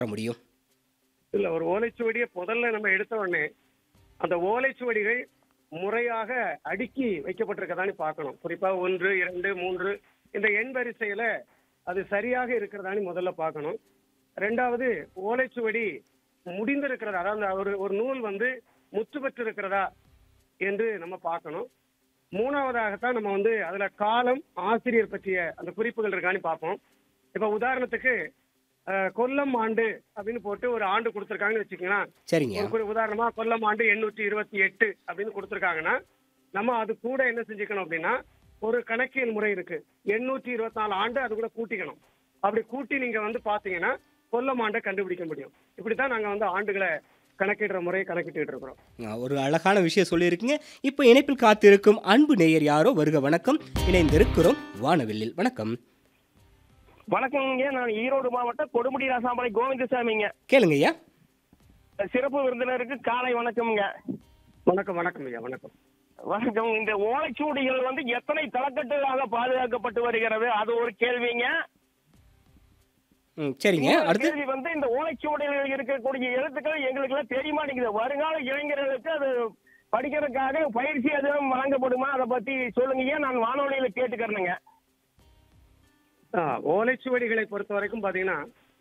வர முடியும் இல்ல ஒரு ஓலைச்சுவடியை முதல்ல நம்ம எடுத்த உடனே அந்த ஓலைச்சுவடிகள் முறையாக அடுக்கி வைக்கப்பட்டிருக்கதான்னு பார்க்கணும் குறிப்பா ஒன்று இரண்டு மூன்று இந்த எண் வரிசையில அது சரியாக இருக்கிறதான்னு முதல்ல பார்க்கணும் ரெண்டாவது ஓலைச்சுவடி முடிந்திருக்கிறதா அதாவது ஒரு ஒரு நூல் வந்து முற்று பெற்று இருக்கிறதா என்று நம்ம பார்க்கணும் மூணாவதாகத்தான் நம்ம வந்து அதுல காலம் ஆசிரியர் பற்றிய அந்த குறிப்புகள் இருக்கான்னு பார்ப்போம் இப்ப உதாரணத்துக்கு அஹ், கொல்லம் ஆண்டு அப்படின்னு போட்டு ஒரு ஆண்டு கொடுத்துருக்காங்கன்னு வச்சுக்கோங்களேன் சரிங்க ஒரு குறி- உதாரணமா கொல்லம் ஆண்டு எண்ணூற்றி இருபத்தி எட்டு அப்படின்னு கொடுத்துருக்காங்கன்னா நம்ம அது கூட என்ன செஞ்சுக்கணும் அப்படின்னா ஒரு கணக்கியல் முறை இருக்கு எண்ணூற்றி இருபத்தி நாலு ஆண்டு அது கூட கூட்டிக்கணும் அப்படி கூட்டி நீங்க வந்து பாத்தீங்கன்னா கொல்லம் ஆண்டை கண்டுபிடிக்க முடியும் இப்படித்தான் நாங்க வந்து ஆண்டுகளை கணக்கிடுற முறையை கணக்கிட்டு இருக்கிறோம் ஆ, ஒரு அழகான விஷயம் சொல்லியிருக்கீங்க இப்போ இணைப்பில் காத்திருக்கும் அன்பு நேயர் யாரோ வருக வணக்கம் இணைந்திருக்கிறோம் வானவில்லில் வணக்கம் வணக்கங்க நான் ஈரோடு மாவட்டம் கொடுமுடி ராசாமலை கோவிந்தசாமிங்க கேளுங்க ஐயா சிறப்பு விருந்தினருக்கு காலை வணக்கம்ங்க வணக்கம் வணக்கம் ஐயா வணக்கம் வணக்கம் இந்த ஓலைச்சுவடிகள் வந்து எத்தனை தளக்கட்டுகளாக பாதுகாக்கப்பட்டு வருகிறது அது ஒரு கேள்விங்க ம் சரிங்க இன்னொரு அடுத்து கேள்வி வந்து இந்த ஓலைச்சுவடிகளில் இருக்கக்கூடிய எழுத்துக்கள் எங்களுக்கு எல்லாம் தெரிய மாட்டேங்குது வருங்கால இளைஞர்களுக்கு அது படிக்கிறதுக்காக பயிற்சி எதுவும் வழங்கப்படுமா அதை பத்தி சொல்லுங்க நான் வானொலியில கேட்டுக்கிறேனுங்க ஆ, ஓலைச்சுவடிகளை பொறுத்த வரைக்கும் பாத்தீங்கன்னா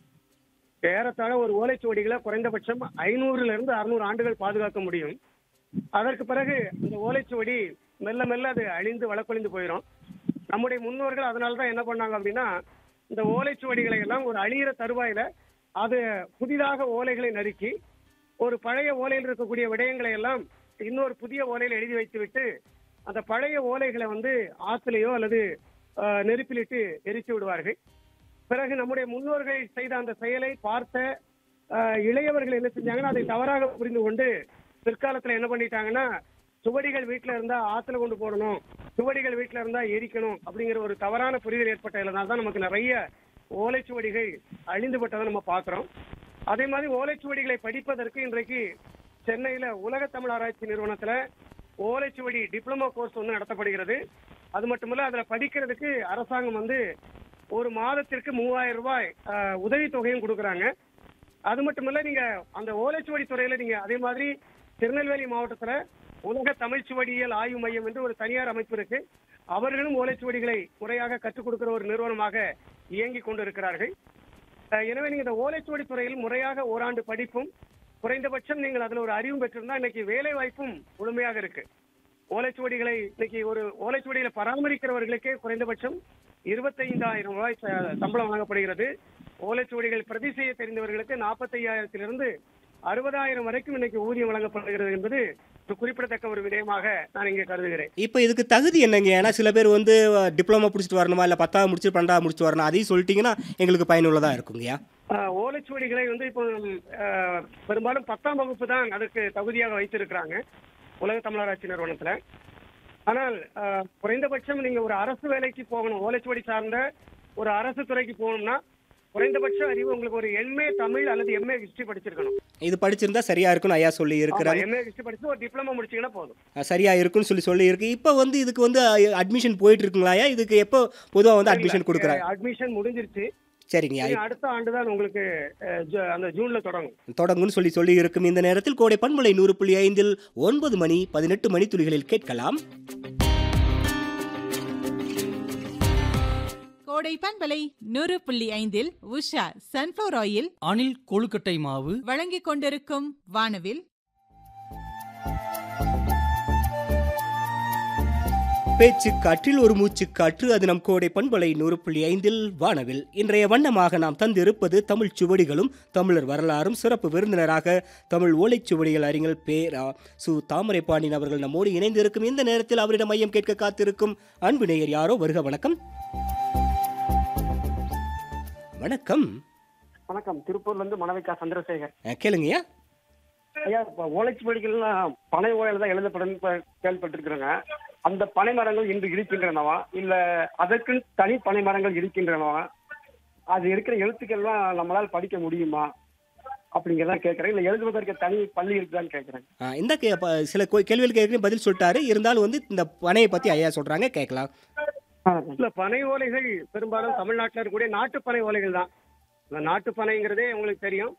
ஏறத்தாழ ஒரு ஓலைச்சுவடிகளை குறைந்தபட்சம் ஐநூறுல இருந்து அறுநூறு ஆண்டுகள் பாதுகாக்க முடியும் அதற்கு பிறகு இந்த ஓலைச்சுவடி மெல்ல மெல்ல அது அழிந்து வழக்கொழிந்து போயிடும் நம்முடைய முன்னோர்கள் அதனால தான் என்ன பண்ணாங்க அப்படின்னா இந்த ஓலைச்சுவடிகளை எல்லாம் ஒரு அழியிற தருவாயில அது புதிதாக ஓலைகளை நறுக்கி ஒரு பழைய ஓலையில் இருக்கக்கூடிய விடயங்களை எல்லாம் இன்னொரு புதிய ஓலையில் எழுதி வைத்துவிட்டு அந்த பழைய ஓலைகளை வந்து ஆத்திலேயோ அல்லது ஆஹ், நெருப்பிலிட்டு எரித்து விடுவார்கள் பிறகு நம்முடைய முன்னோர்கள் செய்த அந்த செயலை பார்த்த ஆஹ், இளையவர்கள் என்ன செஞ்சாங்கன்னா அதை தவறாக புரிந்து கொண்டு பிற்காலத்துல என்ன பண்ணிட்டாங்கன்னா சுவடிகள் வீட்டுல இருந்தா ஆத்துல கொண்டு போடணும் சுவடிகள் வீட்டுல இருந்தா எரிக்கணும் அப்படிங்கிற ஒரு தவறான புரிதல் ஏற்பட்டதுனால தான் நமக்கு நிறைய ஓலைச்சுவடிகள் அழிந்துபட்டதை நம்ம பார்க்கிறோம் அதே மாதிரி ஓலைச்சுவடிகளை படிப்பதற்கு இன்றைக்கு சென்னையில உலக தமிழ் ஆராய்ச்சி நிறுவனத்துல ஓலைச்சுவடி டிப்ளமோ கோர்ஸ் ஒன்று நடத்தப்படுகிறது அது மட்டுமல்ல அதுல படிக்கிறதுக்கு அரசாங்கம் வந்து ஒரு மாதத்திற்கு மூவாயிரம் ரூபாய் ஆஹ், உதவித்தொகையும் கொடுக்குறாங்க அது மட்டுமல்ல நீங்க அந்த ஓலைச்சுவடி துறையில நீங்க அதே மாதிரி திருநெல்வேலி மாவட்டத்துல உலக தமிழ்ச்சுவடியியல் ஆய்வு மையம் என்று ஒரு தனியார் அமைப்பு இருக்கு அவர்களும் ஓலைச்சுவடிகளை முறையாக கற்றுக் கொடுக்கிற ஒரு நிறுவனமாக இயங்கி கொண்டிருக்கிறார்கள் அஹ் எனவே நீங்க இந்த ஓலைச்சுவடி துறையில் முறையாக ஓராண்டு படிப்பும் குறைந்தபட்சம் நீங்கள் அதுல ஒரு அறிவும் பெற்றிருந்தா இன்னைக்கு வேலை வாய்ப்பும் முழுமையாக இருக்கு ஓலைச்சுவடிகளை இன்னைக்கு ஒரு ஓலைச்சுவடிகளை பராமரிக்கிறவர்களுக்கே குறைந்தபட்சம் இருபத்தைந்தாயிரம் ரூபாய் ச- சம்பளம் வழங்கப்படுகிறது ஓலைச்சுவடிகள் பிரதி செய்ய தெரிந்தவர்களுக்கு நாற்பத்தையாயிரத்திலிருந்து அறுபதாயிரம் வரைக்கும் இன்னைக்கு ஊதியம் வழங்கப்படுகிறது என்பது ஒரு குறிப்பிடத்தக்க ஒரு விடயமாக நான் இங்கே கருதுகிறேன் இப்போ இதுக்கு தகுதி என்னங்க ஏன்னா சில பேர் வந்து டிப்ளமோ முடிச்சுட்டு வரணுமா இல்லை பத்தாவது முடிச்சு பன்னெண்டாவது முடிச்சுட்டு வரணும் அதையும் சொல்லிட்டீங்கன்னா எங்களுக்கு பயனுள்ளதாக இருக்குங்கய்யா ஆஹ் ஓலைச்சுவடிகளை வந்து இப்போ ஆஹ், பெரும்பாலும் பத்தாம் வகுப்பு தான் அதுக்கு தகுதியாக வைத்திருக்கிறாங்க உலக தமிழராட்சி நிறுவனத்துல ஆனால் ஆஹ், குறைந்தபட்சம் நீங்க ஒரு அரசு வேலைக்கு போகணும் ஓலைச்சுவடி சார்ந்த ஒரு அரசு துறைக்கு போகணும்னா குறைந்தபட்ச அறிவு உங்களுக்கு ஒரு எம்ஏ தமிழ் அல்லது எம்ஏ ஹிஸ்டரி படிச்சிருக்கணும் இது படிச்சிருந்தா சரியா இருக்கும்னு ஐயா சொல்லி இருக்கிறாங்க எம்ஏ ஹிஸ்டரி படிச்சு ஒரு டிப்ளமோ முடிச்சீங்கன்னா போதும் அஹ் சரியா இருக்குன்னு சொல்லி சொல்லி இருக்கு இப்போ வந்து இதுக்கு வந்து அட்மிஷன் போயிட்டு இருக்குங்களா ஐயா இதுக்கு எப்போ பொதுவாக வந்து அட்மிஷன் கொடுக்குறாங்க அட்மிஷன் முடிஞ்சிருச்சு சரிங்க இனி அடுத்த ஆண்டு தான் உங்களுக்கு ஆஹ், ஜூ- அந்த ஜூன்ல தொடங்கும் தொடங்குன்னு சொல்லி சொல்லி இருக்கும் இந்த நேரத்தில் கோடை பண்பலை நூறு புள்ளி ஐந்தில் ஒன்பது மணி பதினெட்டு மணி துளிகளில் கேட்கலாம் கோடை பண்பலை நூறு புள்ளி ஐந்தில் உஷா சன்ஃப்ளவர் ஆயில் அணில் கொழுக்கட்டை மாவு வழங்கிக் கொண்டிருக்கும் வானவில் பேச்சு காற்றில் ஒரு மூச்சு காற்று அது நம் கோடை பண்பலை நூறு புள்ளி ஐந்தில் வானவில் இன்றைய வண்ணமாக நாம் தந்திருப்பது தமிழ் சுவடிகளும் தமிழர் வரலாறும் சிறப்பு விருந்தினராக தமிழ் ஓலைச்சுவடிகள் அறிஞர் பேரா சு தாமரை பாண்டியன் அவர்கள் நம்மோடு இணைந்திருக்கும் இந்த நேரத்தில் அவரிடம் மையம் கேட்க காத்திருக்கும் அன்பு நேயர் யாரோ வருக வணக்கம் வணக்கம் வணக்கம் திருப்பூர்ல இருந்து மணவிகா சந்திரசேகர் அஹ், கேளுங்கய்யா ஐயா இப்ப ஓலைச்சுவடிகள்லாம் பனை ஓலையில தான் எழுதப்படும் கேள்விப்பட்டிருக்கிறேங்க அந்த பனை மரங்கள் இன்று இருக்கின்றனவா இல்ல அதற்குன்னு தனி பனை மரங்கள் இருக்கின்றனவா அது இருக்கிற எழுத்துக்கள்லாம் நம்மளால் படிக்க முடியுமா அப்படிங்கிறத கேட்கறேன் இல்ல எழுதுவதற்கு தனி பள்ளி இருக்குதான்னு கேட்கறேன் அஹ், இந்த கே- ப- சில கோ- கேள்விகளுக்கு ஏற்கனவே பதில் சொல்லிட்டாரு இருந்தாலும் வந்து இந்த பனையை பற்றி ஐயா சொல்கிறாங்க கேட்கலாம் இல்ல பனை ஓலைகள் பெரும்பாலும் தமிழ்நாட்டில் இருக்கக்கூடிய நாட்டு பனை ஓலைகள் தான் இந்த நாட்டுப்பனைங்கிறதே உங்களுக்கு தெரியும்